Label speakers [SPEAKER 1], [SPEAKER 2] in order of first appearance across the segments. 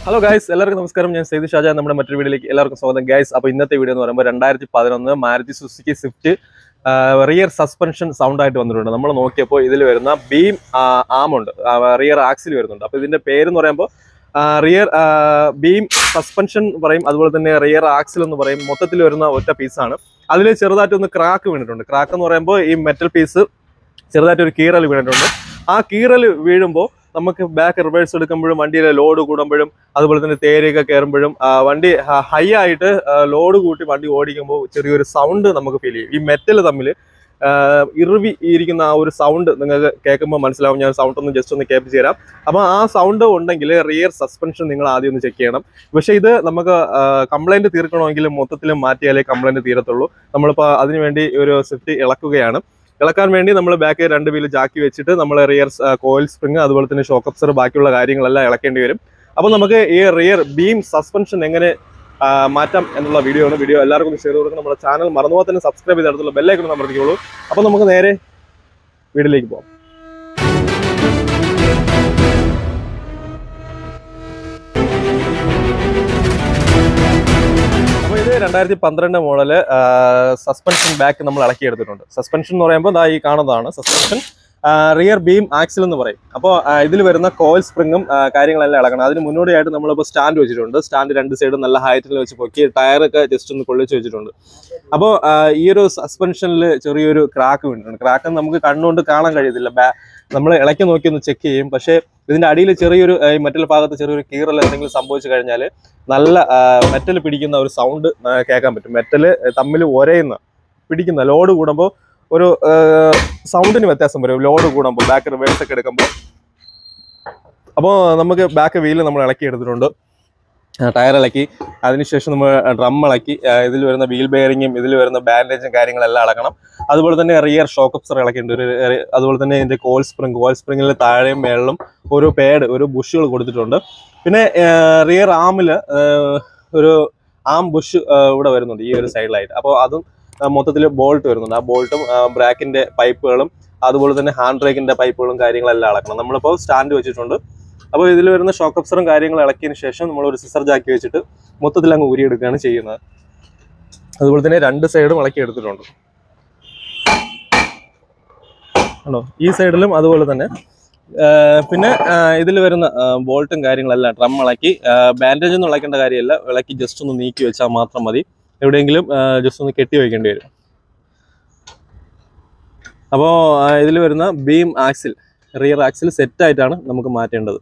[SPEAKER 1] Hello guys എല്ലാവർക്കും നമസ്കാരം ഞാൻ സൈദ് ഷാജ നമ്മുടെ മറ്റൊരു വീഡിയോയിലേക്ക് എല്ലാവർക്കും സ്വാഗതം ഗൈസ് അപ്പോൾ ഇന്നത്തെ വീഡിയോ എന്ന് പറയുമ്പോൾ രണ്ടായിരത്തി പതിനൊന്ന് Maruti Suzuki Swift rear suspension sound ആയിട്ട് വന്നിട്ടുണ്ട് നമ്മൾ നോക്കിയപ്പോൾ ഇതിൽ വരുന്ന ബീം ആമുണ്ട് റിയർ ആക്സിൽ വരുന്നുണ്ട് അപ്പോൾ ഇതിന്റെ പേര് എന്ന് പറയുമ്പോൾ റിയർ ബീം സസ്പെൻഷൻ പറയും അതുപോലെ തന്നെ റിയർ ആക്സിൽ എന്ന് പറയും മൊത്തത്തിൽ വരുന്ന ഒറ്റ പീസാണ് അതിൽ ചെറുതായിട്ട് ഒന്ന് ക്രാക്ക് വീണിട്ടുണ്ട് ക്രാക്ക് എന്ന് പറയുമ്പോൾ ഈ മെറ്റൽ പീസ് ചെറുതായിട്ട് ഒരു കീറൽ വീണിട്ടുണ്ട് ആ കീറൽ വീഴുമ്പോൾ നമുക്ക് ബാക്ക് റിവേഴ്സ് എടുക്കുമ്പോഴും വണ്ടിയിലെ ലോഡ് കൂടുമ്പോഴും അതുപോലെ തന്നെ തേരയൊക്കെ കയറുമ്പോഴും ആ, വണ്ടി ഹൈ ആയിട്ട് ലോഡ് കൂട്ടി വണ്ടി ഓടിക്കുമ്പോൾ ചെറിയൊരു സൗണ്ട് നമുക്ക് ഫീൽ ചെയ്യും ഈ മെറ്റൽ തമ്മിൽ ഇറുവി ഇരിക്കുന്ന ആ ഒരു സൗണ്ട് നിങ്ങൾക്ക് കേൾക്കുമ്പോൾ മനസ്സിലാവും ഞാൻ സൗണ്ട് ഒന്ന് ജസ്റ്റ് ഒന്ന് കേൾപ്പിച്ച് തരാം അപ്പോൾ ആ സൗണ്ട് ഉണ്ടെങ്കിൽ റിയർ സസ്പെൻഷൻ നിങ്ങൾ ആദ്യം ഒന്ന് ചെക്ക് ചെയ്യണം പക്ഷേ ഇത് നമുക്ക് കംപ്ലൈൻറ്റ് തീർക്കണമെങ്കിൽ മൊത്തത്തിൽ മാറ്റിയാലേ കംപ്ലൈൻറ്റ് തീരത്തുള്ളൂ നമ്മളിപ്പോൾ അതിനുവേണ്ടി ഒരു സ്വിഫ്റ്റ് ഇളക്കുകയാണ് ഇളക്കാൻ വേണ്ടി നമ്മൾ ബാക്ക് രണ്ട് വീല് ജാക്കി വെച്ചിട്ട് നമ്മൾ റിയർ കോയിൽ സ്പ്രിങ് അതുപോലെ തന്നെ ഷോക്ക് അപ്സർ ബാക്കിയുള്ള കാര്യങ്ങളെല്ലാം ഇളക്കേണ്ടി വരും അപ്പോൾ നമുക്ക് ഈ റിയർ ബീം സസ്പെൻഷൻ എങ്ങനെ ആ, മാറ്റാം എന്നുള്ള വീഡിയോ ആണ് വീഡിയോ എല്ലാവർക്കും ഒന്ന് ഷെയർ കൊടുക്കണം നമ്മുടെ ചാനൽ മറന്നുപോലെ തന്നെ സബ്സ്ക്രൈബ് ചെയ്ത് അടുത്തുള്ള ബെല്ലൈക്കണം അമർത്തിക്കോളൂ അപ്പോൾ നമുക്ക് നേരെ വീഡിയോയിലേക്ക് പോകാം അപ്പോൾ ഇത് രണ്ടായിരത്തി പന്ത്രണ്ട് മോഡല് സസ്പെൻഷൻ ബാക്ക് നമ്മൾ ഇളക്കിയെടുത്തിട്ടുണ്ട് സസ്പെൻഷൻ എന്ന് പറയുമ്പോൾ ദാ ഈ കാണുന്നതാണ് സസ്പെൻഷൻ റിയർ ബീം ആക്സിൽ എന്ന് പറയും അപ്പോൾ ഇതിൽ വരുന്ന കോയിൽ സ്പ്രിങ്ങും കാര്യങ്ങളെല്ലാം ഇളക്കണം അതിന് മുന്നോടിയായിട്ട് നമ്മളിപ്പോൾ സ്റ്റാൻഡ് വെച്ചിട്ടുണ്ട് സ്റ്റാൻഡ് രണ്ട് സൈഡും നല്ല ഹൈറ്റിൽ വെച്ച് പൊക്കി ടയറൊക്കെ ജസ്റ്റ് ഒന്ന് കൊള്ളിച്ച് വെച്ചിട്ടുണ്ട് അപ്പോൾ ഈ ഒരു സസ്പെൻഷനിൽ ചെറിയൊരു ക്രാക്ക് വീണിട്ടുണ്ട് ക്രാക്ക് നമുക്ക് കണ്ണുകൊണ്ട് കാണാൻ കഴിയത്തില്ല ബാ നമ്മൾ ഇളക്കി നോക്കി ഒന്ന് ചെക്ക് ചെയ്യും പക്ഷേ ഇതിന്റെ അടിയിൽ ചെറിയൊരു ആ, ഈ മെറ്റൽ ഭാഗത്ത് ചെറിയൊരു കീറൽ എന്തെങ്കിലും സംഭവിച്ചു കഴിഞ്ഞാൽ നല്ല മെറ്റൽ പിടിക്കുന്ന ഒരു സൗണ്ട് കേൾക്കാൻ പറ്റും മെറ്റൽ തമ്മിൽ ഒരയുന്ന പിടിക്കുന്ന ലോഡ് കൂടുമ്പോൾ ഒരു സൗണ്ടിന് വ്യത്യാസം വരും ലോഡ് കൂടുമ്പോൾ ബാക്ക് റിവേഴ്സ് ഒക്കെ എടുക്കുമ്പോൾ അപ്പോൾ നമുക്ക് ബാക്ക് വീല് നമ്മൾ ഇളക്കി എടുത്തിട്ടുണ്ട് ടയർ ഇളക്കി അതിനുശേഷം നമ്മൾ ഡ്രം ഇളക്കി ആ, ഇതിൽ വരുന്ന വീൽ ബെയറിങ്ങും ഇതിൽ വരുന്ന ബാൻഡേജും കാര്യങ്ങളെല്ലാം ഇളക്കണം അതുപോലെ തന്നെ റിയർ ഷോക്ക് അപ്സർ ഇളക്കിയിട്ടുണ്ട് ഒരു ഒരു- അതുപോലെ തന്നെ ഇതിന്റെ കോൾ സ്പ്രിംഗ് കോൾ സ്പ്രിംഗിൽ താഴെയും മേളിലും ഒരു പേഡ് ഒരു ബുഷുകൾ കൊടുത്തിട്ടുണ്ട് പിന്നെ റിയർ ആമിൽ ഒരു ആം ബുഷ് ഇവിടെ വരുന്നുണ്ട് ഈ ഒരു സൈഡിലായിട്ട് അപ്പോൾ അതും മൊത്തത്തിൽ ബോൾട്ട് വരുന്നുണ്ട് ആ ബോൾട്ടും ബ്രാക്കിന്റെ പൈപ്പുകളും അതുപോലെ തന്നെ ഹാൻഡ് ബ്രേക്കിന്റെ പൈപ്പുകളും കാര്യങ്ങളെല്ലാം ഇളക്കണം നമ്മളിപ്പോൾ സ്റ്റാൻഡ് വെച്ചിട്ടുണ്ട് അപ്പോൾ ഇതിൽ വരുന്ന ഷോക്ക് അപ്സറും കാര്യങ്ങളും ഇളക്കിയതിന് ശേഷം നമ്മൾ ഒരു സിസർ ജാക്കി വെച്ചിട്ട് മൊത്തത്തിൽ അങ്ങ് ഊരിയെടുക്കുകയാണ് ചെയ്യുന്നത് അതുപോലെ തന്നെ രണ്ട് സൈഡും ഇളക്കി എടുത്തിട്ടുണ്ട് ആണോ ഈ സൈഡിലും അതുപോലെ തന്നെ ആ, പിന്നെ ഇതിൽ വരുന്ന ബോൾട്ടും കാര്യങ്ങളെല്ലാം ഡ്രം ഇളക്കി ബാൻഡേജ് ഒന്നും ഇളക്കേണ്ട കാര്യമല്ല ഇളക്കി ജസ്റ്റ് ഒന്ന് നീക്കി വെച്ചാൽ മാത്രം മതി എവിടെയെങ്കിലും ജസ്റ്റ് ഒന്ന് കെട്ടി വയ്ക്കേണ്ടി വരും അപ്പോൾ ഇതിൽ വരുന്ന beam axle rear axle set ആയിട്ടാണ് നമുക്ക് മാറ്റേണ്ടത്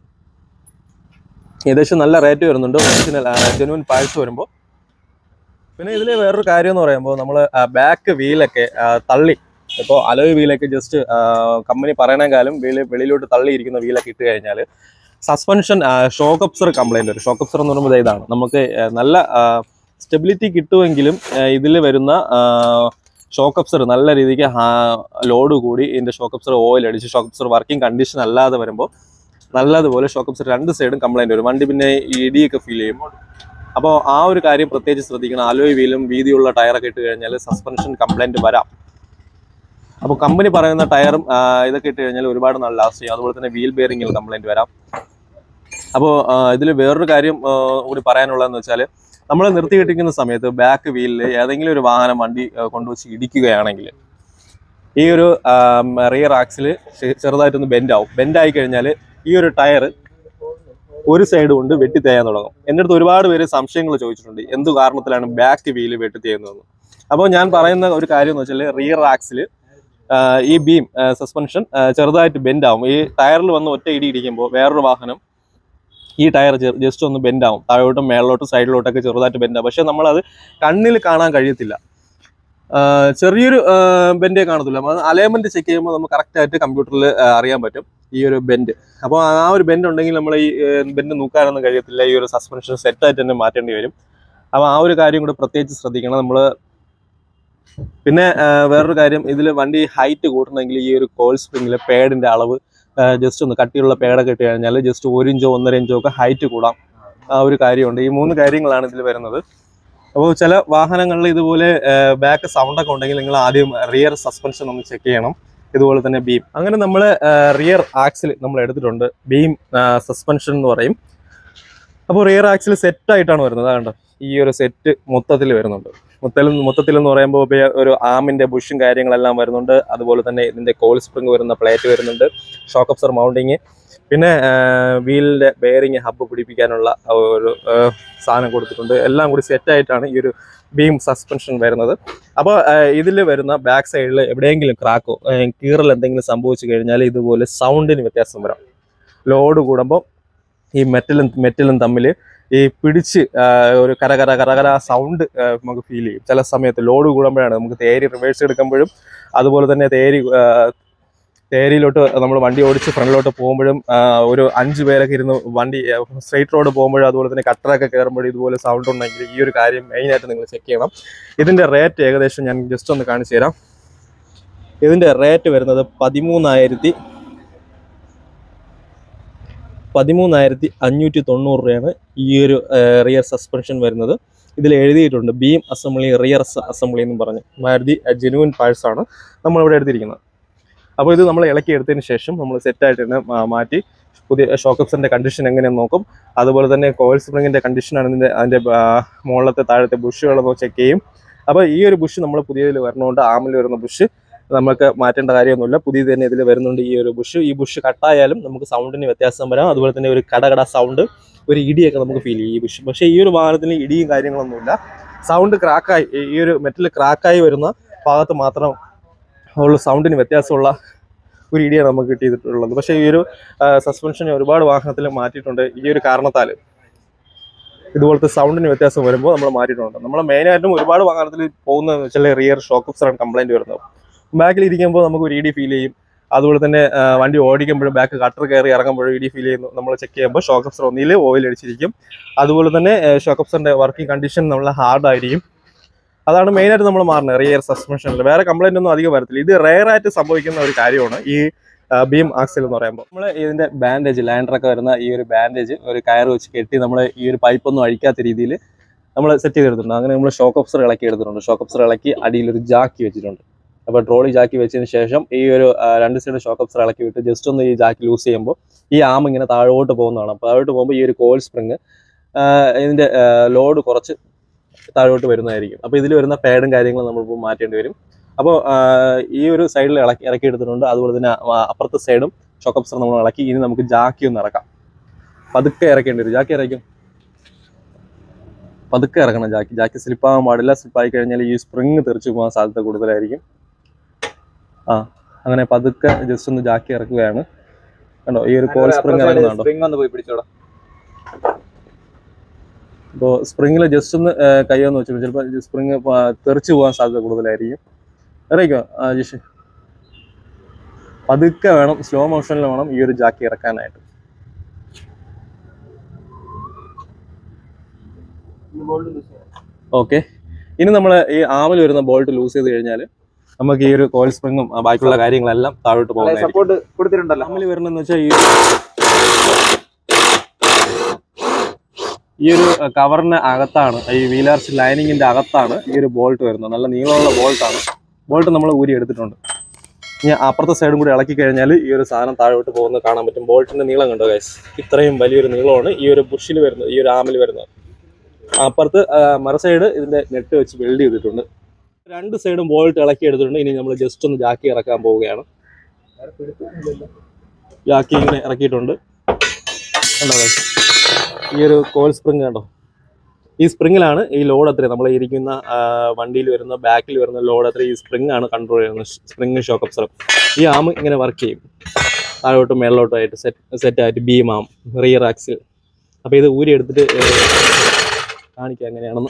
[SPEAKER 1] ഏകദേശം നല്ല റേറ്റ് വരുന്നുണ്ട് ഒറിജിനൽ ജെനുവൻ പാഴ്സ് വരുമ്പോൾ പിന്നെ ഇതിൽ വേറൊരു കാര്യം എന്ന് പറയുമ്പോൾ നമ്മൾ ബാക്ക് വീലൊക്കെ തള്ളി ഇപ്പോൾ അലോയ് വീലൊക്കെ ജസ്റ്റ് കമ്പനി പറയണേക്കാളും വീല് വെളിയിലോട്ട് തള്ളിയിരിക്കുന്ന വീലൊക്കെ ഇട്ട് കഴിഞ്ഞാൽ സസ്പെൻഷൻ ഷോക്ക് അപ്സർ കംപ്ലൈൻറ്റ് വരും ഷോക്ക് അപ്സർ എന്ന് പറയുമ്പോൾ ദേ ഇതാണ് നമുക്ക് ആ, നല്ല സ്റ്റെബിലിറ്റി കിട്ടുമെങ്കിലും ഇതിൽ വരുന്ന ഷോക്ക് അപ്സർ നല്ല രീതിക്ക് ലോഡ് കൂടി ഇതിൻ്റെ ഷോക്ക് അപ്സർ ഓയിൽ അടിച്ച് ഷോക്ക് അപ്സർ വർക്കിംഗ് കണ്ടീഷൻ അല്ലാതെ വരുമ്പോൾ നല്ലതുപോലെ ഷോക്ക് അപ്സർ രണ്ട് സൈഡും കംപ്ലൈൻറ്റ് വരും വണ്ടി പിന്നെ ഈ ഇടിയൊക്കെ ഫീൽ ചെയ്യും അപ്പോൾ ആ ഒരു കാര്യം പ്രത്യേകിച്ച് ശ്രദ്ധിക്കണം അലോയ് വീലും വീതിയുള്ള ടയറൊക്കെ ഇട്ട് കഴിഞ്ഞാൽ സസ്പെൻഷൻ കംപ്ലൈൻറ്റ് വരാം അപ്പോൾ കമ്പനി പറയുന്ന ടയറും ആ, ഇതൊക്കെ ഇട്ട് കഴിഞ്ഞാൽ ഒരുപാട് നാൾ ലാസ്റ്റ് ചെയ്യും അതുപോലെ തന്നെ വീൽ ബെയറിങ്ങിൽ കംപ്ലൈൻറ്റ് വരാം അപ്പോൾ ഇതിൽ വേറൊരു കാര്യം ആ, കൂടി പറയാനുള്ളതെന്ന് വെച്ചാൽ നമ്മൾ നിർത്തിയിട്ടിരിക്കുന്ന സമയത്ത് ബാക്ക് വീലിൽ ഏതെങ്കിലും ഒരു വാഹനം വണ്ടി ആ, കൊണ്ടുവച്ച് ഇടിക്കുകയാണെങ്കിൽ ഈ ഒരു റിയർ ആക്സിൽ ചെറുതായിട്ടൊന്ന് ബെൻഡ് ആവും ബെൻഡ് ആയി കഴിഞ്ഞാൽ ഈ ഒരു ടയർ ഒരു സൈഡ് കൊണ്ട് വെട്ടി തേയാൻ തുടങ്ങും എൻ്റെ അടുത്ത് ഒരുപാട് പേര് സംശയങ്ങൾ ചോദിച്ചിട്ടുണ്ട് എന്ത് കാരണത്തിലാണ് ബാക്ക് വീല് വെട്ടി തേയുന്നതെന്ന് അപ്പോൾ ഞാൻ പറയുന്ന ഒരു കാര്യം എന്ന് വെച്ചാൽ റിയർ ആക്സിൽ ഈ ബീം സസ്പെൻഷൻ ചെറുതായിട്ട് ബെൻഡ് ആവും ഈ ടയറിൽ വന്ന് ഒറ്റ ഇടി ഇടിക്കുമ്പോൾ വേറൊരു വാഹനം ഈ ടയർ ജസ്റ്റ് ഒന്ന് ബെൻഡ് ആവും താഴോട്ടും മേളിലോട്ടും സൈഡിലോട്ടൊക്കെ ചെറുതായിട്ട് ബെൻഡ് ആവും പക്ഷെ നമ്മളത് കണ്ണിൽ കാണാൻ കഴിയത്തില്ല ആ, ചെറിയൊരു ബെൻഡേ കാണത്തില്ല അലൈൻമെന്റ് ചെക്ക് ചെയ്യുമ്പോൾ നമുക്ക് കറക്റ്റ് ആയിട്ട് കമ്പ്യൂട്ടറിൽ അറിയാൻ പറ്റും ഈ ഒരു ബെൻഡ് അപ്പോൾ ആ ഒരു ബെൻഡ് ഉണ്ടെങ്കിൽ നമ്മൾ ഈ ബെൻഡ് നോക്കാനൊന്നും കഴിയത്തില്ല ഈ ഒരു സസ്പെൻഷൻ സെറ്റായിട്ട് തന്നെ മാറ്റേണ്ടി വരും അപ്പോൾ ആ ഒരു കാര്യം കൂടെ പ്രത്യേകിച്ച് ശ്രദ്ധിക്കണം നമ്മൾ പിന്നെ ആ, വേറൊരു കാര്യം ഇതിൽ വണ്ടി ഹൈറ്റ് കൂട്ടണമെങ്കിൽ ഈ ഒരു കോൾ സ്പ്രിങ്ങിലെ പേഡിന്റെ അളവ് ജസ്റ്റ് ഒന്ന് കട്ടിയുള്ള പേടൊക്കെ ഇട്ട് കഴിഞ്ഞാൽ ജസ്റ്റ് ഒരു ഇഞ്ചോ ഒന്നര ഇഞ്ചോ ഒക്കെ ഹൈറ്റ് കൂടാം ആ ഒരു കാര്യമുണ്ട് ഈ മൂന്ന് കാര്യങ്ങളാണ് ഇതിൽ വരുന്നത് അപ്പോൾ ചില വാഹനങ്ങളിൽ ഇതുപോലെ ബാക്ക് സൗണ്ട് ഒക്കെ ഉണ്ടെങ്കിൽ നിങ്ങൾ ആദ്യം റിയർ സസ്പെൻഷൻ ഒന്ന് ചെക്ക് ചെയ്യണം ഇതുപോലെ തന്നെ ബീം അങ്ങനെ നമ്മൾ റിയർ ആക്സിൽ നമ്മൾ എടുത്തിട്ടുണ്ട് ബീം സസ്പെൻഷൻ എന്ന് പറയും അപ്പോൾ റിയർ ആക്സിൽ സെറ്റ് ആയിട്ടാണ് വരുന്നത് അതുകൊണ്ട് ഈ ഒരു സെറ്റ് മൊത്തത്തിൽ വരുന്നുണ്ട് മൊത്തത്തിൽ മൊത്തത്തിൽ എന്ന് പറയുമ്പോൾ ഇപ്പൊ ഒരു ആമിന്റെ ബുഷും കാര്യങ്ങളെല്ലാം വരുന്നുണ്ട് അതുപോലെ തന്നെ ഇതിന്റെ കോൾ സ്പ്രിംഗ് വരുന്ന പ്ലേറ്റ് വരുന്നുണ്ട് ഷോക്ക് അപ്സർ മൗണ്ടിങ് പിന്നെ വീലിന്റെ ബെയറിങ് ഹബ്ബ് പിടിപ്പിക്കാനുള്ള ആ ഒരു ആ, സാധനം കൊടുത്തിട്ടുണ്ട് എല്ലാം കൂടി സെറ്റ് ആയിട്ടാണ് ഈ ഒരു ബീം സസ്പെൻഷൻ വരുന്നത് അപ്പോൾ ഇതിൽ വരുന്ന ബാക്ക് സൈഡിൽ എവിടെയെങ്കിലും ക്രാക്കോ കീറൽ എന്തെങ്കിലും സംഭവിച്ചു കഴിഞ്ഞാൽ ഇതുപോലെ സൗണ്ടിന് വ്യത്യാസം വരാം ലോഡ് കൂടുമ്പോൾ ഈ മെറ്റലും മെറ്റലും തമ്മിൽ ഈ പിടിച്ച് ആ, ഒരു കര കര കര കര സൗണ്ട് നമുക്ക് ഫീൽ ചെയ്യും ചില സമയത്ത് ലോഡ് കൂടുമ്പോഴാണ് നമുക്ക് തേരി റിവേഴ്സ് എടുക്കുമ്പോഴും അതുപോലെ തന്നെ തേരി ആ, തേരിയിലോട്ട് നമ്മൾ വണ്ടി ഓടിച്ച് ഫ്രണ്ടിലോട്ട് പോകുമ്പോഴും ആ, ഒരു അഞ്ച് പേരൊക്കെ ഇരുന്ന് വണ്ടി സ്ട്രൈറ്റ് റോഡ് പോകുമ്പോഴും അതുപോലെ തന്നെ കട്ടറൊക്കെ കയറുമ്പോഴും ഇതുപോലെ സൗണ്ട് ഉണ്ടെങ്കിൽ ഈ ഒരു കാര്യം മെയിനായിട്ട് നിങ്ങൾ ചെക്ക് ചെയ്യണം ഇതിൻ്റെ റേറ്റ് ഏകദേശം ഞാൻ ജസ്റ്റ് ഒന്ന് കാണിച്ചു തരാം ഇതിൻ്റെ റേറ്റ് വരുന്നത് പതിമൂന്നായിരത്തി പതിമൂന്നായിരത്തി അഞ്ഞൂറ്റി തൊണ്ണൂറ് രൂപയാണ് ഈ ഒരു റിയർ സസ്പെൻഷൻ വരുന്നത് ഇതിൽ എഴുതിയിട്ടുണ്ട് ബീം അസംബ്ലി റിയർ അസംബ്ലി എന്ന് പറഞ്ഞ് മാരുതി ജെനുവൻ പാഴ്സ് ആണ് നമ്മളിവിടെ എടുത്തിരിക്കുന്നത് അപ്പോൾ ഇത് നമ്മൾ ഇളക്കി എടുത്തതിന് ശേഷം നമ്മൾ സെറ്റായിട്ട് തന്നെ മാ- മാറ്റി പുതിയ ഷോക്കപ്സിൻ്റെ കണ്ടീഷൻ എങ്ങനെയെന്ന് നോക്കും അതുപോലെ തന്നെ കോയിൽ സ്പ്രിങ്ങിൻ്റെ കണ്ടീഷനാണ് ഇതിൻ്റെ അതിൻ്റെ ആ, മുകളിലത്തെ താഴത്തെ ബുഷുകളൊന്ന് ചെക്ക് ചെയ്യും അപ്പോൾ ഈ ഒരു ബുഷ് നമ്മൾ പുതിയതിൽ വരണതുകൊണ്ട് ആമിൽ വരുന്ന ബുഷ് നമുക്ക് മാറ്റേണ്ട കാര്യമൊന്നുമില്ല പുതിയത് തന്നെ ഇതിൽ വരുന്നുണ്ട് ഈ ഒരു ബുഷ് ഈ ബുഷ് കട്ടായാലും നമുക്ക് സൗണ്ടിന് വ്യത്യാസം വരാം അതുപോലെ തന്നെ ഒരു കടകട സൗണ്ട് ഒരു ഇടിയൊക്കെ നമുക്ക് ഫീൽ ചെയ്യും ഈ ബുഷ് പക്ഷേ ഈ ഒരു വാഹനത്തിന് ഇടിയും കാര്യങ്ങളൊന്നുമില്ല സൗണ്ട് ക്രാക്കായി ഈ ഒരു മെറ്റൽ ക്രാക്കായി വരുന്ന ഭാഗത്ത് മാത്രം ഉള്ള സൗണ്ടിന് വ്യത്യാസമുള്ള ഒരു ഇടിയാണ് നമുക്ക് കിട്ടിയിട്ടുള്ളത് പക്ഷേ ഈ ഒരു സസ്പെൻഷൻ ഒരുപാട് വാഹനത്തിൽ മാറ്റിയിട്ടുണ്ട് ഈ ഒരു കാരണത്താൽ ഇതുപോലത്തെ സൗണ്ടിന് വ്യത്യാസം വരുമ്പോൾ നമ്മൾ മാറ്റിയിട്ടുണ്ട് നമ്മൾ മെയിനായിട്ടും ഒരുപാട് വാഹനത്തിൽ പോകുന്നതെന്ന് വെച്ചാൽ റിയർ ഷോക്കപ്സറാണ് കംപ്ലൈൻറ്റ് വരുന്നത് ബാക്കിൽ ഇരിക്കുമ്പോൾ നമുക്ക് ഒരു ഇടി ഫീൽ ചെയ്യും അതുപോലെ തന്നെ ആ, വണ്ടി ഓടിക്കുമ്പോഴും ബാക്ക് കട്ടർ കയറി ഇറങ്ങുമ്പോഴും ഇടി ഫീൽ ചെയ്യുന്നു നമ്മൾ ചെക്ക് ചെയ്യുമ്പോൾ ഷോക്കപ്സർ ഒന്നിൽ ഓയിൽ അടിച്ചിരിക്കും അതുപോലെ തന്നെ ഷോക്കപ്സറിൻ്റെ വർക്കിംഗ് കണ്ടീഷൻ നമ്മൾ ഹാർഡ് ആയിരിക്കും അതാണ് മെയിനായിട്ട് നമ്മൾ മാറുന്നത് റിയർ സസ്പെൻഷനിൽ വേറെ കംപ്ലൈൻ്റ് ഒന്നും അധികം വരത്തില്ല ഇത് റെയർ ആയിട്ട് സംഭവിക്കുന്ന ഒരു കാര്യമാണ് ഈ ബീം ആക്സിൽ എന്ന് പറയുമ്പോൾ നമ്മൾ ഇതിന്റെ ബാൻഡേജ് ലാൻഡറൊക്കെ വരുന്ന ഈ ഒരു ബാൻഡേജ് ഒരു കയർ വെച്ച് കെട്ടി നമ്മൾ ഈ ഒരു പൈപ്പൊന്നും അഴിക്കാത്ത രീതിയിൽ നമ്മൾ സെറ്റ് ചെയ്തെടുത്തിട്ടുണ്ട് അങ്ങനെ നമ്മൾ ഷോക്ക് ഓപ്സർ ഇളക്കി എടുത്തിട്ടുണ്ട് ഷോക്ക് ഓപ്സർ ഇളക്കി അടിയിൽ ഒരു ജാക്കി വെച്ചിട്ടുണ്ട് അപ്പോൾ ട്രോളി ജാക്കി വെച്ചതിന് ശേഷം ഈ ഒരു ആ, രണ്ട് സൈഡ് ഷോക്ക് ഓപ്സർ ഇളക്കി വിട്ട് ജസ്റ്റ് ഒന്ന് ഈ ജാക്കി ലൂസ് ചെയ്യുമ്പോൾ ഈ ആം ഇങ്ങനെ താഴോട്ട് പോകുന്നതാണ് അപ്പോൾ താഴോട്ട് പോകുമ്പോൾ ഈ ഒരു കോൾ സ്പ്രിങ് ഇതിന്റെ ലോഡ് കുറച്ച് താഴോട്ട് വരുന്നതായിരിക്കും അപ്പോൾ ഇതിൽ വരുന്ന പാഡും കാര്യങ്ങളും നമ്മളിപ്പോൾ മാറ്റേണ്ടി വരും അപ്പോൾ ഈ ഒരു സൈഡിൽ ഇളക്കി ഇറക്കി എടുത്തിട്ടുണ്ട് അതുപോലെ തന്നെ ആ, അപ്പുറത്തെ സൈഡും ഷോക്കപ്സർ നമ്മൾ ഇളക്കി ഇനി നമുക്ക് ജാക്കി ഒന്ന് ഇറക്കാം പതുക്കെ ഇറക്കേണ്ടി വരും ജാക്കി ഇറക്കും പതുക്കെ ഇറക്കണം ജാക്കി ജാക്കി സ്ലിപ്പാകാൻ പാടില്ല സ്ലിപ്പായി കഴിഞ്ഞാൽ ഈ സ്പ്രിങ് തെറിച്ച് പോകാൻ സാധ്യത കൂടുതലായിരിക്കും ആ അങ്ങനെ പതുക്കെ ജസ്റ്റ് ഒന്ന് ജാക്കി ഇറക്കുകയാണ് കണ്ടോ ഈ ഒരു കോൾ സ്പ്രിങ് ഇറങ്ങുന്നുണ്ടോ
[SPEAKER 2] സ്പ്രിംഗ് ഒന്ന് പോയി പിടിച്ചോടാ
[SPEAKER 1] ഇപ്പോൾ സ്പ്രിങ്ങിൽ ജസ്റ്റ് ഒന്ന് ആ, കൈ ഒന്ന് വെച്ചു ചിലപ്പോൾ സ്പ്രിങ് തെറിച്ച് പോകാൻ സാധ്യത കൂടുതലായിരിക്കും ഇറങ്ങിക്കോ ആ ജിഷ് പതുക്കെ വേണം സ്ലോ മോഷനിൽ വേണം ഈ ഒരു ജാക്കി ഇറക്കാനായിട്ട് ഓക്കെ ഇനി നമ്മൾ ഈ ആമിൽ വരുന്ന ബോൾട്ട് ലൂസ് ചെയ്ത് കഴിഞ്ഞാൽ നമുക്ക് ഈ ഒരു കോയിൽ സ്പ്രിങ്ങും ആ, ബാക്കിയുള്ള കാര്യങ്ങളെല്ലാം താഴോട്ട് പോകുന്നതായിരിക്കും
[SPEAKER 2] സപ്പോർട്ട് കൊടുത്തിട്ടുണ്ടല്ലോ
[SPEAKER 1] ആമിൽ വരുന്നതെന്ന് വെച്ചാൽ ഈ ഈ ഒരു കവറിന് അകത്താണ് ഈ വീലാർച്ച് ലൈനിങ്ങിന്റെ അകത്താണ് ഈ ഒരു ബോൾട്ട് വരുന്നത് നല്ല നീളമുള്ള ബോൾട്ടാണ് ബോൾട്ട് നമ്മൾ ഊരി എടുത്തിട്ടുണ്ട് ഇനി അപ്പുറത്തെ സൈഡും കൂടി ഇളക്കി കഴിഞ്ഞാൽ ഈ ഒരു സാധനം താഴോട്ട് പോകുന്നത് കാണാൻ പറ്റും ബോൾട്ടിന്റെ നീളം കണ്ടോ ഗൈസ് ഇത്രയും വലിയൊരു നീളമാണ് ഈ ഒരു ബുഷിൽ വരുന്നത് ഈ ഒരു ആമിൽ വരുന്നത് അപ്പുറത്ത് ആ, മറ സൈഡ് ഇതിന്റെ നെറ്റ് വെച്ച് വെൽഡ് ചെയ്തിട്ടുണ്ട് രണ്ട് സൈഡും ബോൾട്ട് ഇളക്കി എടുത്തിട്ടുണ്ട് ഇനി നമ്മൾ ജസ്റ്റ് ഒന്ന് ജാക്കി ഇറക്കാൻ പോവുകയാണ് ജാക്കി ഇങ്ങനെ ഇറക്കിയിട്ടുണ്ട് കണ്ടോ guys? ഈ ഒരു കോൽ സ്പ്രിങ് കണ്ടോ ഈ സ്പ്രിങ്ങിലാണ് ഈ ലോഡ് അത്രയും നമ്മൾ ഇരിക്കുന്ന ആ, വണ്ടിയിൽ വരുന്ന ബാക്കിൽ വരുന്ന ലോഡ് അത്രയും ഈ സ്പ്രിങ് ആണ് കൺട്രോൾ ചെയ്യുന്നത് സ്പ്രിങ് ഷോക്ക് അപ്സർ ഈ ആം ഇങ്ങനെ വർക്ക് ചെയ്യും താഴോട്ടും മേളിലോട്ടും ആയിട്ട് സെറ്റ് സെറ്റ് ആയിട്ട് ബീം ആം റിയർ ആക്സിൽ അപ്പോൾ ഇത് ഊരി എടുത്തിട്ട് ഏ, കാണിക്കാം എങ്ങനെയാണെന്ന്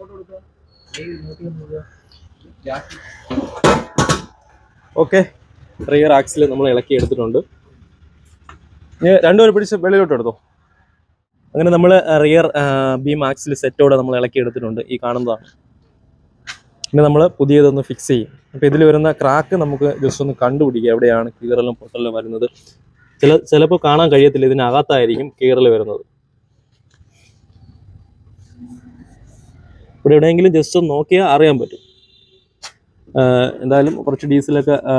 [SPEAKER 1] ഓക്കെ റിയർ ആക്സിൽ നമ്മൾ ഇളക്കി എടുത്തിട്ടുണ്ട് ഇനി രണ്ടുപേരും പിടിച്ച് വെളിയിലോട്ട് എടുത്തോ അങ്ങനെ നമ്മൾ റിയർ ബീം ആക്സിൽ സെറ്റോടെ നമ്മൾ ഇളക്കി എടുത്തിട്ടുണ്ട് ഈ കാണുന്നതാണ് ഇനി നമ്മൾ പുതിയതൊന്ന് ഫിക്സ് ചെയ്യും അപ്പോൾ ഇതിൽ വരുന്ന ക്രാക്ക് നമുക്ക് ജസ്റ്റ് ഒന്ന് കണ്ടുപിടിക്കുക എവിടെയാണ് കീറലും പൊട്ടലും വരുന്നത് ചില ചിലപ്പോൾ കാണാൻ കഴിയത്തില്ല ഇതിനകത്തായിരിക്കും കീറൽ വരുന്നത് ഇവിടെ എവിടെയെങ്കിലും ജസ്റ്റ് ഒന്ന് നോക്കിയാൽ അറിയാൻ പറ്റും ആ, എന്തായാലും കുറച്ച് ഡീസലൊക്കെ ആ,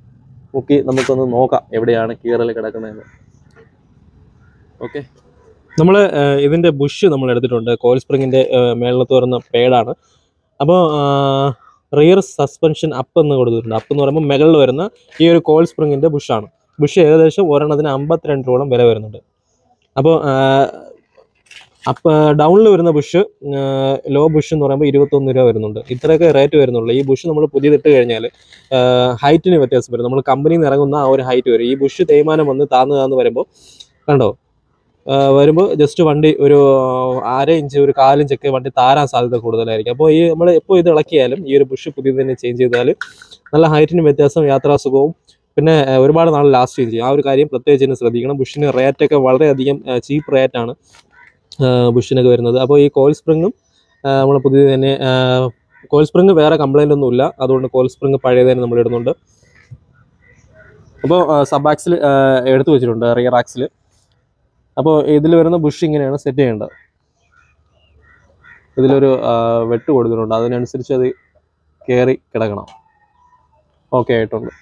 [SPEAKER 1] മുക്കി നമുക്കൊന്ന് നോക്കാം എവിടെയാണ് കീറൽ കിടക്കുന്നതെന്ന് ഓക്കെ നമ്മൾ ഇതിൻ്റെ ബുഷ് നമ്മൾ എടുത്തിട്ടുണ്ട് കോയിൽ സ്പ്രിങ്ങിൻ്റെ മേളിലത്ത് വരുന്ന പേഡാണ് അപ്പോൾ റിയർ സസ്പെൻഷൻ അപ്പ് എന്ന് കൊടുത്തിട്ടുണ്ട് അപ്പ് എന്ന് പറയുമ്പോൾ മുകളിൽ വരുന്ന ഈ ഒരു കോയിൽ സ്പ്രിങ്ങിൻ്റെ ബുഷാണ് ബുഷ് ഏകദേശം ഒരെണ്ണത്തിന് അമ്പത്തിരണ്ട് രൂപയോളം വില വരുന്നുണ്ട് അപ്പോൾ അപ്പ് ഡൗണിൽ വരുന്ന ബുഷ് ലോ ബുഷ് എന്ന് പറയുമ്പോൾ ഇരുപത്തൊന്ന് രൂപ വരുന്നുണ്ട് ഇത്രയൊക്കെ റേറ്റ് വരുന്നുള്ളൂ ഈ ബുഷ് നമ്മൾ പുതിയതിട്ട് കഴിഞ്ഞാൽ ഹൈറ്റിന് വ്യത്യാസം വരും നമ്മൾ കമ്പനിയിൽ നിന്ന് ഇറങ്ങുന്ന ആ ഒരു ഹൈറ്റ് വരും ഈ ബുഷ് തേയ്മാനം വന്ന് താന്ന് താന്ന് വരുമ്പോൾ കണ്ടോ ആ, വരുമ്പോൾ ജസ്റ്റ് വണ്ടി ഒരു അര ഇഞ്ച് ഒരു കാലിഞ്ചൊക്കെ വണ്ടി താരാൻ സാധ്യത കൂടുതലായിരിക്കും അപ്പോൾ ഈ നമ്മൾ എപ്പോൾ ഇത് ഇളക്കിയാലും ഈ ഒരു ബുഷ് പുതിയത് തന്നെ ചേഞ്ച് ചെയ്താൽ നല്ല ഹൈറ്റിന് വ്യത്യാസം യാത്രാസുഖവും പിന്നെ ആ, ഒരുപാട് നാൾ ലാസ്റ്റ് ചെയ്യും ആ ഒരു കാര്യം പ്രത്യേകിച്ച് തന്നെ ശ്രദ്ധിക്കണം ബുഷിന് റേറ്റൊക്കെ വളരെയധികം ചീപ്പ് റേറ്റാണ് ബുഷിനൊക്കെ വരുന്നത് അപ്പോൾ ഈ കോയിൽ സ്പ്രിങ്ങും നമ്മൾ പുതിയത് തന്നെ കോയിൽ സ്പ്രിങ് വേറെ കംപ്ലൈൻ്റ് ഒന്നും ഇല്ല അതുകൊണ്ട് കോയിൽ സ്പ്രിങ് പഴയത് തന്നെ നമ്മൾ ഇടുന്നുണ്ട് അപ്പോൾ സബ് ആക്സിൽ എടുത്തു വെച്ചിട്ടുണ്ട് റിയർ ആക്സിൽ അപ്പോൾ ഇതിൽ വരുന്ന ബുഷ് ഇങ്ങനെയാണ് സെറ്റ് ചെയ്യേണ്ടത് ഇതിലൊരു ആ, വെട്ട് കൊടുത്തിട്ടുണ്ട് അതിനനുസരിച്ച് അത് കയറി കിടക്കണം ഓക്കെ ആയിട്ടുണ്ട്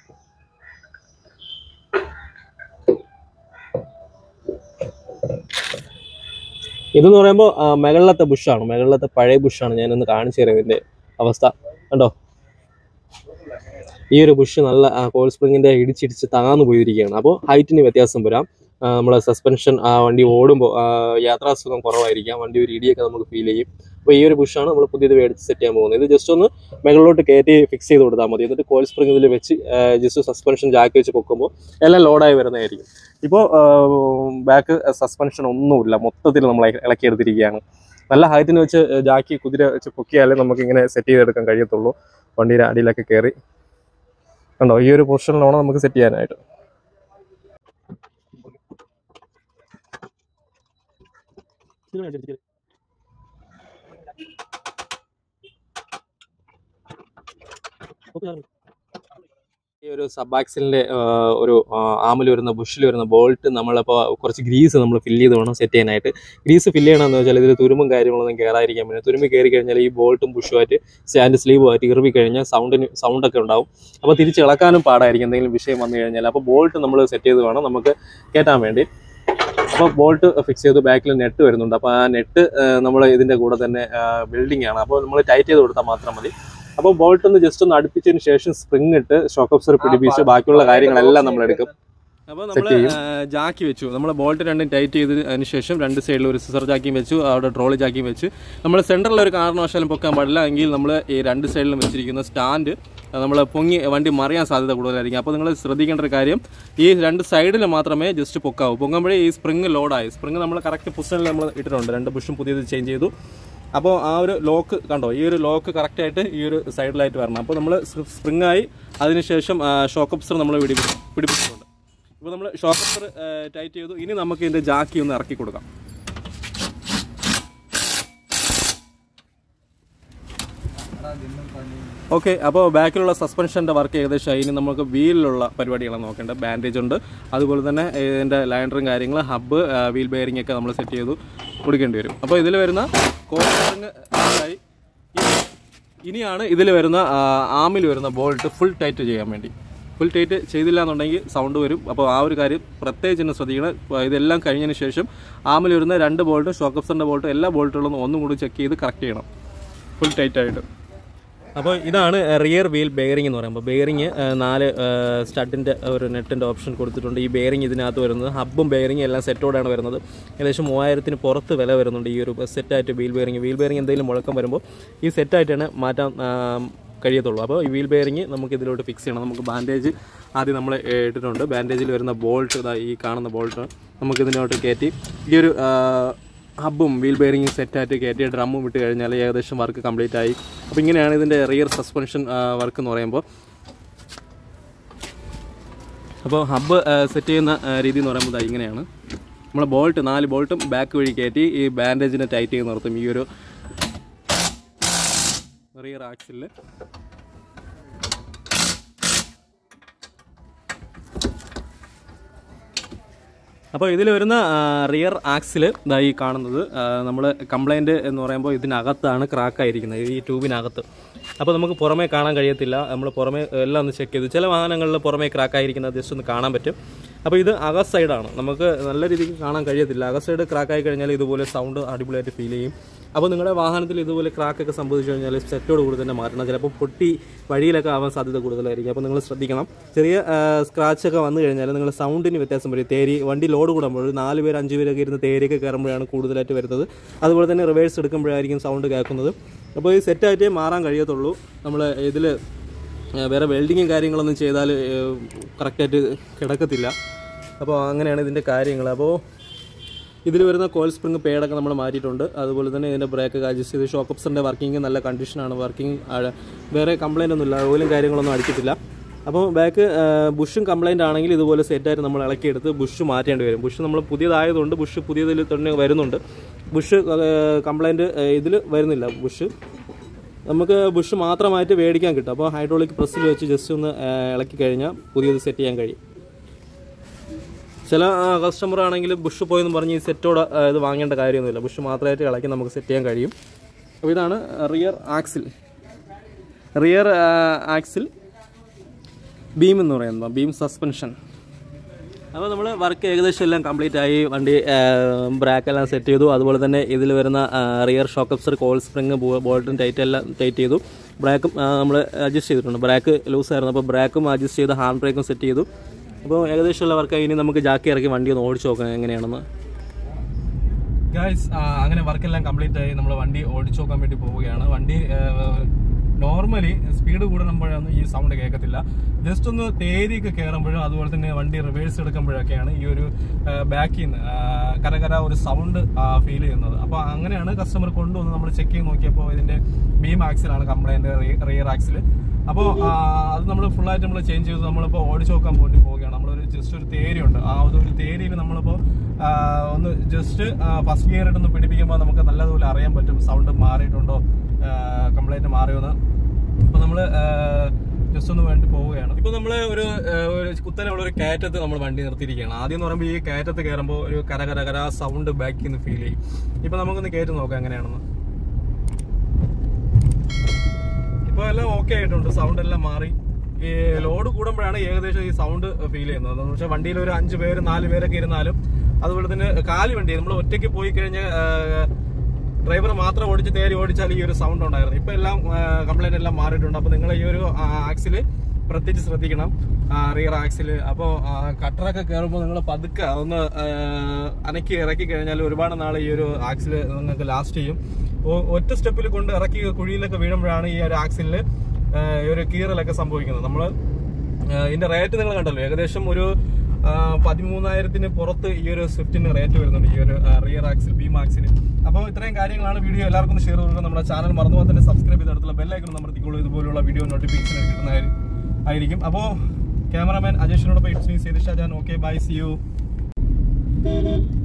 [SPEAKER 1] ഇതെന്ന് പറയുമ്പോൾ മുകളിലത്തെ ബുഷാണ് മുകളിലത്തെ പഴയ ബുഷാണ് ഞാനൊന്ന് കാണിച്ചു തരാം ഇതിൻ്റെ അവസ്ഥ കണ്ടോ ഈ ഒരു ബുഷ് നല്ല കോൾ സ്പ്രിങ്ങിൻ്റെ ഇടിച്ചിടിച്ച് താന്നു പോയിരിക്കുകയാണ് അപ്പോൾ ഹൈറ്റിന് വ്യത്യാസം വരാം നമ്മൾ സസ്പെൻഷൻ വണ്ടി ഓടുമ്പോൾ യാത്രാസുഖം കുറവായിരിക്കാം വണ്ടി ഒരു ഇടിയൊക്കെ നമുക്ക് ഫീൽ ചെയ്യും അപ്പോൾ ഈ ഒരു ബുഷാണ് നമ്മൾ പുതിയത് മേടിച്ച് സെറ്റ് ചെയ്യാൻ പോകുന്നത് ഇത് ജസ്റ്റ് ഒന്ന് മുകളിലോട്ട് കയറ്റി ഫിക്സ് ചെയ്ത് കൊടുത്താൽ മതി എന്നിട്ട് കോയിൽ സ്പ്രിങ് ഇതിൽ വെച്ച് ജസ്റ്റ് സസ്പെൻഷൻ ജാക്കി വെച്ച് പൊക്കുമ്പോൾ എല്ലാം ലോഡായി വരുന്നതായിരിക്കും ഇപ്പോൾ ബാക്ക് സസ്പെൻഷൻ ഒന്നുമില്ല മൊത്തത്തിൽ നമ്മൾ ഇളക്കിയെടുത്തിരിക്കുകയാണ് നല്ല ഹൈറ്റിന് വെച്ച് ജാക്കി കുതിര വെച്ച് പൊക്കിയാലേ നമുക്ക് ഇങ്ങനെ സെറ്റ് ചെയ്തെടുക്കാൻ കഴിയത്തുള്ളൂ വണ്ടിയുടെ അടിയിലൊക്കെ കയറി കണ്ടോ ഈ ഒരു പൊസിഷനിലാണ് നമുക്ക് സെറ്റ് ചെയ്യാനായിട്ട് ഈ ഒരു സബ് ആക്സിലിന്റെ ഒരു ആമിൽ വരുന്ന ബുഷിൽ വരുന്ന ബോൾട്ട് നമ്മളിപ്പോൾ കുറച്ച് ഗ്രീസ് നമ്മൾ ഫില്ല് ചെയ്ത് വേണം സെറ്റ് ചെയ്യാനായിട്ട് ഗ്രീസ് ഫില്ല് ചെയ്യണമെന്ന് വെച്ചാൽ ഇതിൽ തുരുമ്പും കാര്യങ്ങളൊന്നും കയറാതിരിക്കാൻ പറ്റും തുരുമ്പ് കയറി കഴിഞ്ഞാൽ ഈ ബോൾട്ടും ബുഷുമായിട്ട് സ്റ്റാൻഡ് സ്ലീവുമായിട്ട് ഇറുവി കഴിഞ്ഞാൽ സൗണ്ടിന് സൗണ്ടൊക്കെ ഉണ്ടാവും അപ്പോൾ തിരിച്ച് ഇളക്കാനും പാടായിരിക്കും എന്തെങ്കിലും വിഷയം വന്നു കഴിഞ്ഞാൽ അപ്പോൾ ബോൾട്ട് നമ്മൾ സെറ്റ് ചെയ്ത് വേണം നമുക്ക് കയറ്റാൻ വേണ്ടി അപ്പോൾ ബോൾട്ട് ഫിക്സ് ചെയ്ത് ബാക്കിൽ നെറ്റ് വരുന്നുണ്ട് അപ്പോൾ ആ നെറ്റ് നമ്മൾ ഇതിൻ്റെ കൂടെ തന്നെ ബിൽഡിംഗ് ആണ് അപ്പോൾ നമ്മൾ ടൈറ്റ് ചെയ്ത് കൊടുത്താൽ മാത്രം മതി അപ്പോൾ ബോൾട്ട് ഒന്ന് ജസ്റ്റ് ഒന്ന് അടുപ്പിച്ചതിന് ശേഷം സ്പ്രിങ് ഇട്ട് ഷോക്ക് ഓഫ്സർ പിടിപ്പിച്ച് ബാക്കിയുള്ള കാര്യങ്ങളെല്ലാം നമ്മൾ എടുക്കും അപ്പോൾ നമ്മൾ ജാക്കി വെച്ചു നമ്മൾ ബോൾട്ട് രണ്ടും ടൈറ്റ് ചെയ്തതിന് ശേഷം രണ്ട് സൈഡിൽ ഒരു സിസർ ജാക്കിയും വെച്ചു അവിടെ ട്രോളി ജാക്കിയും വെച്ച് നമ്മൾ സെൻറ്ററിൽ ഒരു കാരണവശാലും പൊക്കാൻ പാടില്ല എങ്കിൽ നമ്മൾ ഈ രണ്ട് സൈഡിലും വെച്ചിരിക്കുന്ന സ്റ്റാൻഡ് നമ്മൾ പൊങ്ങി വണ്ടി മറിയാൻ സാധ്യത കൂടുതലായിരിക്കും അപ്പോൾ നിങ്ങൾ ശ്രദ്ധിക്കേണ്ട ഒരു കാര്യം ഈ രണ്ട് സൈഡിൽ മാത്രമേ ജസ്റ്റ് പൊക്കാവൂ പൊങ്ങുമ്പോഴേ ഈ സ്പ്രിങ് ലോഡായി സ്പ്രിങ് നമ്മൾ കറക്റ്റ് പൊസിഷനിൽ നമ്മൾ ഇട്ടിട്ടുണ്ട് രണ്ട് ബുഷും പുതിയത് ചേഞ്ച് ചെയ്തു അപ്പോൾ ആ ഒരു ലോക്ക് കണ്ടോ ഈ ഒരു ലോക്ക് കറക്റ്റായിട്ട് ഈ ഒരു സൈഡിലായിട്ട് വരണം അപ്പോൾ നമ്മൾ സ്പ്രിങ് ആയി അതിനുശേഷം ഷോക്ക് അപ്സർ നമ്മൾ പിടിപ്പിച്ചു പിടിപ്പിച്ചിട്ടുണ്ട് ഇപ്പോൾ നമ്മൾ ഷോക്ക് അപ്സർ ടൈറ്റ് ചെയ്തു ഇനി നമുക്ക് ഇതിൻ്റെ ജാക്കി ഒന്ന് ഇറക്കി കൊടുക്കാം ഓക്കെ അപ്പോൾ ബാക്കിലുള്ള സസ്പെൻഷൻ്റെ വർക്ക് ഏകദേശം ഇനി നമുക്ക് വീലിലുള്ള പരിപാടികളാണ് നോക്കേണ്ടത് ബാൻഡേജ് ഉണ്ട് അതുപോലെ തന്നെ ഇതിൻ്റെ ലൈൻഡറും കാര്യങ്ങൾ ഹബ്ബ് വീൽ ബെയറിംഗ് ഒക്കെ നമ്മൾ സെറ്റ് ചെയ്തു കൊടുക്കേണ്ടി വരും അപ്പോൾ ഇതിൽ വരുന്ന കോറിങ് ആയി ഇനിയാണ് ഇതിൽ വരുന്ന ആമിൽ വരുന്ന ബോൾട്ട് ഫുൾ ടൈറ്റ് ചെയ്യാൻ വേണ്ടി ഫുൾ ടൈറ്റ് ചെയ്തില്ല എന്നുണ്ടെങ്കിൽ സൗണ്ട് വരും അപ്പോൾ ആ ഒരു കാര്യം പ്രത്യേകിച്ച് തന്നെ ശ്രദ്ധിക്കണം അപ്പോൾ ഇതെല്ലാം കഴിഞ്ഞതിന് ശേഷം ആമിൽ വരുന്ന രണ്ട് ബോൾട്ടും ഷോക്കപ്സറിൻ്റെ ബോൾട്ടും എല്ലാ ബോൾട്ടുകളും ഒന്നും കൂടി ചെക്ക് ചെയ്ത് കറക്റ്റ് ചെയ്യണം ഫുൾ ടൈറ്റ് ആയിട്ട് അപ്പോൾ ഇതാണ് റിയർ വീൽ ബെയറിംഗ് എന്ന് പറയുമ്പോൾ ബെയറിംഗ് നാല് സ്റ്റഡിൻ്റെ ഒരു നെറ്റിൻ്റെ ഓപ്ഷൻ കൊടുത്തിട്ടുണ്ട് ഈ ബെയറിംഗ് ഇതിനകത്ത് വരുന്നത് ഹബ്ബും ബെയറിംഗ് എല്ലാം സെറ്റോടാണ് വരുന്നത് ഏകദേശം മൂവായിരത്തിന് പുറത്ത് വില വരുന്നുണ്ട് ഈ ഒരു സെറ്റായിട്ട് വീൽ ബെയറിംഗ് വീൽ ബെയറിംഗ് എന്തെങ്കിലും മുഴക്കം വരുമ്പോൾ ഈ സെറ്റായിട്ടാണ് മാറ്റാൻ ആ, കഴിയത്തുള്ളൂ അപ്പോൾ ഈ വീൽ ബെയറിംഗ് നമുക്ക് ഇതിലോട്ട് ഫിക്സ് ചെയ്യണം നമുക്ക് ബാൻഡേജ് ആദ്യം നമ്മൾ ഇട്ടിട്ടുണ്ട് ബാൻഡേജിൽ വരുന്ന ബോൾട്ട് ഇതാ ഈ കാണുന്ന ബോൾട്ട് നമുക്ക് ഇതിനോട്ട് കയറ്റി ഈ ഒരു ആ, ഹബ്ബും വീൽ ബെയറിംഗും സെറ്റായിട്ട് കയറ്റിയ ഡ്രമ്മും വിട്ട് കഴിഞ്ഞാൽ ഏകദേശം വർക്ക് കംപ്ലീറ്റ് ആയി അപ്പോൾ ഇങ്ങനെയാണ് ഇതിൻ്റെ റിയർ സസ്പെൻഷൻ വർക്ക് എന്ന് പറയുമ്പോൾ അപ്പോൾ ഹബ്ബ് സെറ്റ് ചെയ്യുന്ന ആ, രീതി എന്ന് പറയുമ്പോൾ ദാ ഇങ്ങനെയാണ് നമ്മൾ ബോൾട്ട് നാല് ബോൾട്ടും ബാക്ക് വഴി കയറ്റി ഈ ബാൻഡേജിനെ ടൈറ്റ് ചെയ്ത് നിർത്തും ഈ ഒരു റിയർ ആക്സിലിൽ അപ്പോൾ ഇതിൽ വരുന്ന റിയർ ആക്സിൽ ഇതാ ഈ കാണുന്നത് നമ്മൾ കംപ്ലൈൻറ്റ് എന്ന് പറയുമ്പോൾ ഇതിനകത്താണ് ക്രാക്കായിരിക്കുന്നത് ഈ ട്യൂബിനകത്ത് അപ്പോൾ നമുക്ക് പുറമേ കാണാൻ കഴിയത്തില്ല നമ്മൾ പുറമേ എല്ലാം ഒന്ന് ചെക്ക് ചെയ്തു ചില വാഹനങ്ങളിൽ പുറമേ ക്രാക്കായിരിക്കുന്നത് ജസ്റ്റ് ഒന്ന് കാണാൻ പറ്റും അപ്പോൾ ഇത് അക സൈഡാണ് നമുക്ക് നല്ല രീതിക്ക് കാണാൻ കഴിയത്തില്ല അക സൈഡ് ക്രാക്ക് ആയി കഴിഞ്ഞാൽ ഇതുപോലെ സൗണ്ട് അടിപൊളിയായിട്ട് ഫീൽ ചെയ്യും അപ്പോൾ നിങ്ങളുടെ വാഹനത്തിൽ ഇതുപോലെ ക്രാക്കൊക്കെ സംഭവിച്ചു കഴിഞ്ഞാൽ സെറ്റോട് കൂടി തന്നെ മാറ്റണം ചിലപ്പോൾ പൊട്ടി വഴിയിലൊക്കെ ആവാൻ സാധ്യത കൂടുതലായിരിക്കും അപ്പോൾ നിങ്ങൾ ശ്രദ്ധിക്കണം ചെറിയ സ്ക്രാച്ച് ഒക്കെ വന്നു കഴിഞ്ഞാൽ നിങ്ങൾ സൗണ്ടിന് വ്യത്യാസം വരും തേരി വണ്ടി ലോഡ് കൂടുമ്പോൾ ഒരു നാല് പേര് അഞ്ച് പേരൊക്കെ ഇരുന്ന് തേരിയൊക്കെ കയറുമ്പോഴാണ് കൂടുതലായിട്ട് വരുന്നത് അതുപോലെ തന്നെ റിവേഴ്സ് എടുക്കുമ്പോഴായിരിക്കും സൗണ്ട് കേൾക്കുന്നത് അപ്പോൾ ഈ സെറ്റായിട്ടേ മാറാൻ കഴിയത്തുള്ളൂ നമ്മൾ ഇതിൽ വേറെ വെൽഡിങ്ങും കാര്യങ്ങളൊന്നും ചെയ്താൽ കറക്റ്റായിട്ട് കിടക്കത്തില്ല അപ്പോൾ അങ്ങനെയാണ് ഇതിൻ്റെ കാര്യങ്ങൾ അപ്പോൾ ഇതിൽ വരുന്ന കോയിൽ സ്പ്രിങ് പേഡൊക്കെ നമ്മൾ മാറ്റിയിട്ടുണ്ട് അതുപോലെ തന്നെ ഇതിൻ്റെ ബ്രേക്ക് അഡ്ജസ്റ്റ് ചെയ്ത് ഷോക്കപ്സിൻ്റെ വർക്കിംഗ് നല്ല കണ്ടീഷനാണ് വർക്കിംഗ് വേറെ കംപ്ലൈൻ്റ് ഒന്നുമില്ല ഓയിലും കാര്യങ്ങളൊന്നും അടിച്ചിട്ടില്ല അപ്പോൾ ബാക്ക് ബുഷും കംപ്ലൈൻ്റ് ആണെങ്കിൽ ഇതുപോലെ സെറ്റായിട്ട് നമ്മൾ ഇളക്കിയെടുത്ത് ബുഷ് മാറ്റേണ്ടി വരും ബുഷ് നമ്മൾ പുതിയതായതുകൊണ്ട് ബുഷ് പുതിയതിൽ തന്നെ വരുന്നുണ്ട് ബുഷ് കംപ്ലൈൻറ്റ് ഇതിൽ വരുന്നില്ല ബുഷ് നമുക്ക് ബുഷ് മാത്രമായിട്ട് മേടിക്കാൻ കിട്ടും അപ്പോൾ ഹൈഡ്രോളിക് പ്രസ്സിൽ വെച്ച് ജസ്റ്റ് ഒന്ന് ആ, ഇളക്കി കഴിഞ്ഞാൽ പുതിയത് സെറ്റ് ചെയ്യാൻ കഴിയും ചില കസ്റ്റമർ ആണെങ്കിൽ ബുഷ് പോയെന്ന് പറഞ്ഞ് ഈ സെറ്റോടെ ആ, ഇത് വാങ്ങേണ്ട കാര്യമൊന്നുമില്ല ബുഷ് മാത്രമായിട്ട് ഇളക്കി നമുക്ക് സെറ്റ് ചെയ്യാൻ കഴിയും അപ്പോൾ ഇതാണ് rear axle rear axle beam എന്ന് പറയുന്നത് ബീം സസ്പെൻഷൻ അപ്പോൾ നമ്മൾ വർക്ക് ഏകദേശം എല്ലാം കംപ്ലീറ്റ് ആയി വണ്ടി ബ്രാക്ക് എല്ലാം സെറ്റ് ചെയ്തു അതുപോലെ തന്നെ ഇതിൽ വരുന്ന റിയർ ഷോക്കപ്സർ കോൾ സ്പ്രിങ് ബോൾട്ടും ടൈറ്റ് എല്ലാം ടൈറ്റ് ചെയ്തു ബ്രാക്കും നമ്മൾ അഡ്ജസ്റ്റ് ചെയ്തിട്ടുണ്ട് ബ്രാക്ക് ലൂസ് ആയിരുന്നു അപ്പോൾ ബ്രാക്കും അഡ്ജസ്റ്റ് ചെയ്ത് ഹാൻഡ് ബ്രേക്കും സെറ്റ് ചെയ്തു അപ്പോൾ ഏകദേശം ഉള്ള വർക്ക് ഇനി നമുക്ക് ജാക്കി ഇറക്കി വണ്ടി ഒന്ന് ഓടിച്ച് നോക്കാം എങ്ങനെയാണെന്ന് ഗായ്സ് അങ്ങനെ വർക്കെല്ലാം കംപ്ലീറ്റ് ആയി നമ്മൾ വണ്ടി ഓടിച്ചു നോക്കാൻ വേണ്ടി പോവുകയാണ് വണ്ടി നോർമലി സ്പീഡ് കൂടുമ്പോഴൊന്നും ഈ സൗണ്ട് കേൾക്കത്തില്ല ജസ്റ്റ് ഒന്ന് തേരിയൊക്കെ കയറുമ്പോഴും അതുപോലെ തന്നെ വണ്ടി റിവേഴ്സ് എടുക്കുമ്പോഴൊക്കെയാണ് ഈ ഒരു ബാക്കിൽ നിന്ന് കരകര ഒരു സൗണ്ട് ഫീൽ ചെയ്യുന്നത് അപ്പോൾ അങ്ങനെയാണ് കസ്റ്റമർ കൊണ്ടുവന്ന് നമ്മൾ ചെക്ക് ചെയ്ത് നോക്കിയപ്പോൾ ഇതിന്റെ ബീം ആക്സിലാണ് കംപ്ലൈന്റ് റിയർ ആക്സിൽ അപ്പോൾ അത് നമ്മൾ ഫുള്ളായിട്ട് നമ്മൾ ചേഞ്ച് ചെയ്തു നമ്മളിപ്പോൾ ഓടിച്ചു നോക്കാൻ വേണ്ടി പോവുകയാണ് നമ്മളൊരു ജസ്റ്റ് ഒരു തേരി ഉണ്ട് ആ ഒരു തേരിയിൽ നമ്മളിപ്പോൾ ആ, ഒന്ന് ജസ്റ്റ് ഫസ്റ്റ് ഗിയർ ഇട്ടൊന്ന് പിടിപ്പിക്കുമ്പോൾ നമുക്ക് നല്ലതുപോലെ അറിയാൻ പറ്റും സൗണ്ട് മാറിയിട്ടുണ്ടോ കംപ്ലൈന്റ് മാറിയോന്ന് അപ്പോൾ നമ്മൾ ജസ്റ്റ് ഒന്ന് വേണ്ടി പോവുകയാണ് ഇപ്പോൾ നമ്മൾ ഒരു ആ, ഒരു കുത്തനെയുള്ള ഒരു കയറ്റത്ത് നമ്മൾ വണ്ടി നിർത്തിയിരിക്കുകയാണ് ആദ്യം എന്ന് പറയുമ്പോൾ ഈ കയറ്റത്ത് കയറുമ്പോൾ ഒരു കര കര കര സൗണ്ട് ബാക്കിൽ നിന്ന് ഫീൽ ചെയ്യും ഇപ്പോൾ നമുക്കൊന്ന് കയറ്റി നോക്കാം എങ്ങനെയാണെന്ന് ഇപ്പൊ എല്ലാം ഓക്കെ ആയിട്ടുണ്ട് സൗണ്ട് എല്ലാം മാറി ഈ ലോഡ് കൂടുമ്പോഴാണ് ഏകദേശം ഈ സൗണ്ട് ഫീൽ ചെയ്യുന്നത് എന്ന് വെച്ചാൽ വണ്ടിയിൽ ഒരു അഞ്ച് പേര് നാല് പേരൊക്കെ ഇരുന്നാലും അതുപോലെ തന്നെ കാലി വണ്ടി നമ്മൾ ഒറ്റയ്ക്ക് പോയി കഴിഞ്ഞാൽ ഡ്രൈവർ മാത്രം ഓടിച്ച് തേരി ഓടിച്ചാൽ ഈ ഒരു സൗണ്ട് ഉണ്ടായിരുന്നു ഇപ്പൊ എല്ലാം കംപ്ലൈന്റ് എല്ലാം മാറിയിട്ടുണ്ട് അപ്പൊ നിങ്ങൾ ഈ ഒരു ആക്സില് പ്രത്യേകിച്ച് ശ്രദ്ധിക്കണം റിയർ ആക്സില് അപ്പോൾ കട്ടറൊക്കെ കയറുമ്പോൾ നിങ്ങൾ പതുക്കെ ഒന്ന് ആ, അനക്കി ഇറക്കി കഴിഞ്ഞാൽ ഒരുപാട് നാൾ ഈ ഒരു ആക്സില് നിങ്ങൾക്ക് ലാസ്റ്റ് ചെയ്യും ഒ- ഒറ്റ സ്റ്റെപ്പിൽ കൊണ്ട് ഇറക്കി കുഴിയിലൊക്കെ വീഴുമ്പോഴാണ് ഈ ഒരു ആക്സിലില് ഈ ഒരു കീറലൊക്കെ സംഭവിക്കുന്നത് നമ്മൾ ഇതിന്റെ റേറ്റ് നിങ്ങൾ കണ്ടല്ലോ ഏകദേശം ഒരു ആ, പതിമൂന്നായിരത്തിന് പുറത്ത് ഈ ഒരു സ്വിഫ്റ്റിന് റേറ്റ് വരുന്നുണ്ട് ഈ ഒരു റിയർ ആക്സിൽ ബീം ആക്സിന് അപ്പോൾ ഇത്രയും കാര്യങ്ങളാണ് വീഡിയോ എല്ലാവർക്കും ഒന്ന് ഷെയർ കൊടുക്കുക നമ്മുടെ ചാനൽ മറന്നുപോലെ തന്നെ സബ്സ്ക്രൈബ് ചെയ്തെടുത്തുള്ള ബെല്ലൈക്കൺ അമർത്തിക്കോളൂ ഇതുപോലുള്ള വീഡിയോ നോട്ടിഫിക്കേഷൻ കിട്ടുന്നതായി ആയിരിക്കും അപ്പോൾ ക്യാമറാമാൻ അജേഷിനോടൊപ്പം ഇറ്റ്സ് മീ സേതിഷ ജാൻ ഓക്കെ ബൈ സി യു